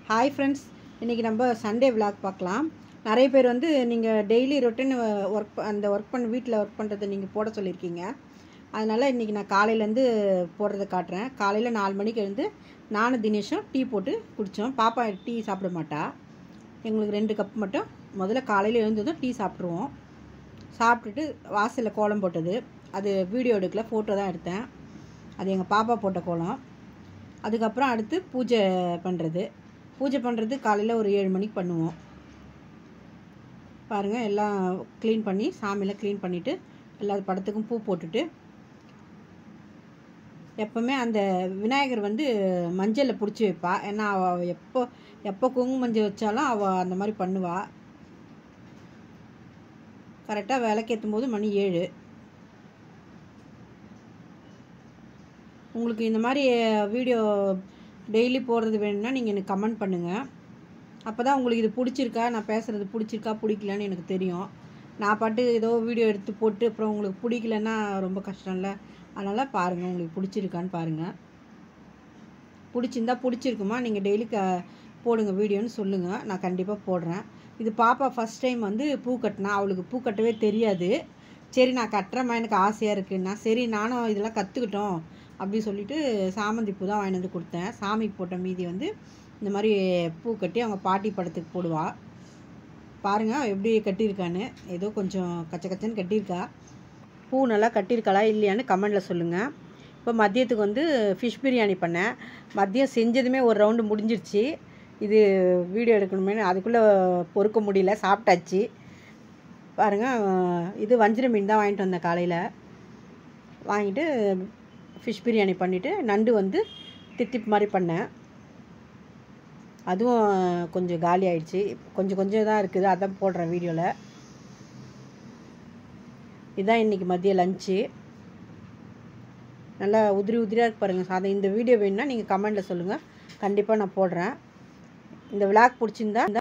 hi friends இன்றைக்கி நம்ம Sunday vlog பார்க்கலாம் நிறைய பேர் வந்து நீங்கள் டெய்லி ரொட்டீன் ஒர்க் அந்த ஒர்க் பண்ண வீட்டில் ஒர்க் பண்ணுறதை நீங்கள் போட சொல்லியிருக்கீங்க அதனால் இன்றைக்கி நான் காலையிலேருந்து போடுறத காட்டுறேன் காலையில் நாலு மணிக்கு எழுந்து நானும் தினேஷும் டீ போட்டு குடித்தோம் பாப்பா டீ சாப்பிட மாட்டா எங்களுக்கு ரெண்டு கப் மட்டும் முதல்ல காலையில் எழுந்ததும் டீ சாப்பிட்ருவோம் சாப்பிட்டுட்டு வாசலில் கோலம் போட்டது அது வீடியோ எடுக்கல ஃபோட்டோ தான் எடுத்தேன் அது எங்கள் பாப்பா போட்ட கோலம் அதுக்கப்புறம் அடுத்து பூஜை பண்ணுறது பூஜை பண்ணுறது காலையில் ஒரு ஏழு மணிக்கு பண்ணுவோம் பாருங்கள் எல்லாம் க்ளீன் பண்ணி சாமியெல்லாம் க்ளீன் பண்ணிவிட்டு எல்லா படத்துக்கும் பூ போட்டுட்டு எப்போவுமே அந்த விநாயகர் வந்து மஞ்சளில் பிடிச்சி வைப்பா ஏன்னா அவள் எப்போ எப்போ குங்கு மஞ்சள் வச்சாலும் அவள் அந்த மாதிரி பண்ணுவா கரெக்டாக விளக்கேற்றும் போது மணி ஏழு உங்களுக்கு இந்த மாதிரி வீடியோ டெய்லி போடுறது வேணும்னா நீங்கள் எனக்கு கமெண்ட் பண்ணுங்கள் அப்போ தான் உங்களுக்கு இது பிடிச்சிருக்கா நான் பேசுகிறது பிடிச்சிருக்கா பிடிக்கலன்னு எனக்கு தெரியும் நான் பாட்டு ஏதோ வீடியோ எடுத்து போட்டு அப்புறம் உங்களுக்கு பிடிக்கலன்னா ரொம்ப கஷ்டம்ல அதனால் பாருங்கள் உங்களுக்கு பிடிச்சிருக்கான்னு பாருங்கள் பிடிச்சிருந்தா பிடிச்சிருக்குமா நீங்கள் டெய்லி க போடுங்க வீடியோன்னு சொல்லுங்கள் நான் கண்டிப்பாக போடுறேன் இது பாப்பா ஃபஸ்ட் டைம் வந்து பூ கட்டினா அவளுக்கு பூ கட்டவே தெரியாது சரி நான் கட்டுறேம்மா எனக்கு ஆசையாக இருக்குன்னா சரி நானும் இதெல்லாம் கற்றுக்கிட்டோம் அப்படின்னு சொல்லிட்டு சாமந்தி பூ தான் வாங்கிட்டு வந்து கொடுத்தேன் சாமிக்கு போட்ட மீதி வந்து இந்த மாதிரி பூ கட்டி அவங்க பாட்டி படத்துக்கு போடுவா பாருங்கள் எப்படி கட்டியிருக்கான்னு ஏதோ கொஞ்சம் கச்ச கச்சன்னு கட்டியிருக்கா பூ நல்லா கட்டியிருக்காளா இல்லையான்னு கமெண்டில் சொல்லுங்கள் இப்போ மதியத்துக்கு வந்து ஃபிஷ் பிரியாணி பண்ணேன் மதியம் செஞ்சதுமே ஒரு ரவுண்டு முடிஞ்சிருச்சு இது வீடியோ எடுக்கணுமே அதுக்குள்ளே பொறுக்க முடியல சாப்பிட்டாச்சு பாருங்கள் இது வஞ்சிர மீன் தான் வாங்கிட்டு வந்தேன் காலையில் வாங்கிட்டு ஃபிஷ் பிரியாணி பண்ணிவிட்டு நண்டு வந்து தித்திப் மாதிரி பண்ணேன் அதுவும் கொஞ்சம் காலி ஆயிடுச்சு கொஞ்சம் கொஞ்சம் தான் இருக்குது அதான் போடுறேன் வீடியோவில் இதுதான் இன்றைக்கி மதிய லஞ்சு நல்லா உதிரி உதிரியாக இருக்கு பாருங்கள் சாதம் இந்த வீடியோ வேணும்னா நீங்கள் கமெண்டில் சொல்லுங்கள் கண்டிப்பாக நான் போடுறேன் இந்த விளாக் பிடிச்சிருந்தா